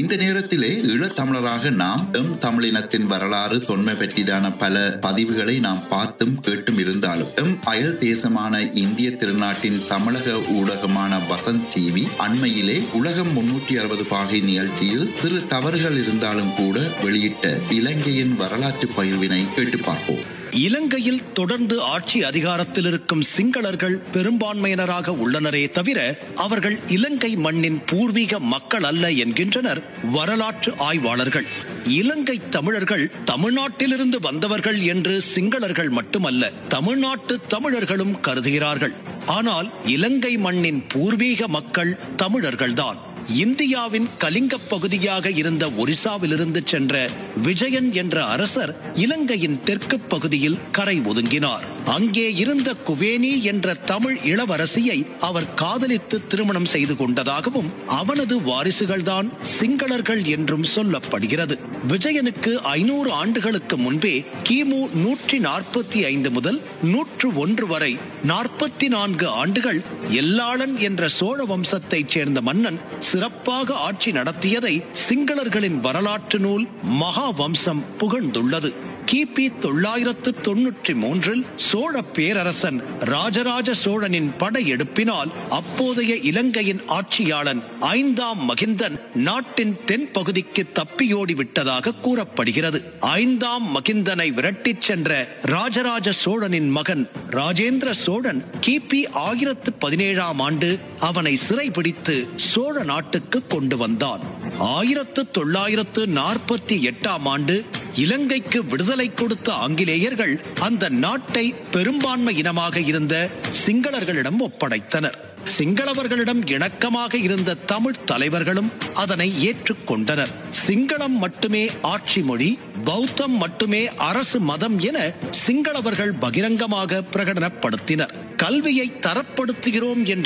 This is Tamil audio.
இந்த நேரத்திலே ஈழத்தமிழராக நாம் எம் தமிழினத்தின் வரலாறு தொன்மை பற்றிதான பல பதிவுகளை நாம் பார்த்தும் கேட்டும் இருந்தாலும் எம் அயல் தேசமான இந்திய திருநாட்டின் தமிழக ஊடகமான வசந்த் டிவி அண்மையிலே உலகம் முன்னூற்றி அறுபது பாகை நிகழ்ச்சியில் சிறு தவறுகள் இருந்தாலும் கூட வெளியிட்ட இலங்கையின் வரலாற்று பகிர்வினை கேட்டு பார்ப்போம் இலங்கையில் தொடர்ந்து ஆட்சி அதிகாரத்தில் இருக்கும் சிங்களர்கள் பெரும்பான்மையினராக உள்ளனரே தவிர அவர்கள் இலங்கை மண்ணின் பூர்வீக மக்கள் அல்ல என்கின்றனர் வரலாற்று ஆய்வாளர்கள் இலங்கை தமிழர்கள் தமிழ்நாட்டிலிருந்து வந்தவர்கள் என்று சிங்களர்கள் மட்டுமல்ல தமிழ்நாட்டு தமிழர்களும் கருதுகிறார்கள் ஆனால் இலங்கை மண்ணின் பூர்வீக மக்கள் தமிழர்கள்தான் இந்தியாவின் கலிங்க பகுதியாக இருந்த ஒரிசாவிலிருந்து சென்ற விஜயன் என்ற அரசர் இலங்கையின் தெற்கு பகுதியில் கரை ஒதுங்கினார் அங்கே இருந்த குவேனி என்ற தமிழ் இளவரசியை அவர் காதலித்து திருமணம் செய்து கொண்டதாகவும் அவனது வாரிசுகள்தான் சிங்களர்கள் என்றும் சொல்லப்படுகிறது விஜயனுக்கு ஐநூறு ஆண்டுகளுக்கு முன்பே கிமு நூற்றி நாற்பத்தி ஐந்து முதல் நூற்று ஒன்று வரை நாற்பத்தி நான்கு ஆண்டுகள் எல்லாளன் என்ற சோழ வம்சத்தைச் சேர்ந்த மன்னன் சிறப்பாக ஆட்சி நடத்தியதை சிங்களர்களின் வரலாற்று நூல் மகா வம்சம் புகழ்ந்துள்ளது கிபி தொள்ளாயிரத்து தொன்னூற்றி மூன்றில் சோழ பேரரசன் ராஜராஜ சோழனின் படையெடுப்பினால் அப்போதைய இலங்கையின் ஆட்சியாளன் ஐந்தாம் மகிந்தன் நாட்டின் தென் பகுதிக்கு தப்பியோடி விட்டதாக கூறப்படுகிறது ஐந்தாம் மகிந்தனை விரட்டிச் சென்ற ராஜராஜ சோழனின் மகன் ராஜேந்திர சோழன் கிபி ஆயிரத்து பதினேழாம் ஆண்டு அவனை சிறைபிடித்து சோழ நாட்டுக்கு கொண்டு வந்தான் ஆயிரத்து தொள்ளாயிரத்து நாற்பத்தி எட்டாம் ஆண்டு இலங்கைக்கு விடுதலை கொடுத்த ஆங்கிலேயர்கள் அந்த நாட்டை பெரும்பான்மை இனமாக இருந்த சிங்களர்களிடம் ஒப்படைத்தனர் சிங்களவர்களிடம் இணக்கமாக இருந்த தமிழ் தலைவர்களும் அதனை ஏற்றுக்கொண்டனர் சிங்களம் மட்டுமே ஆட்சி மொழி பௌத்தம் மட்டுமே அரசு மதம் என சிங்களவர்கள் பகிரங்கமாக பிரகடனப்படுத்தினர் கல்வியை தரப்படுத்துகிறோம் என்ற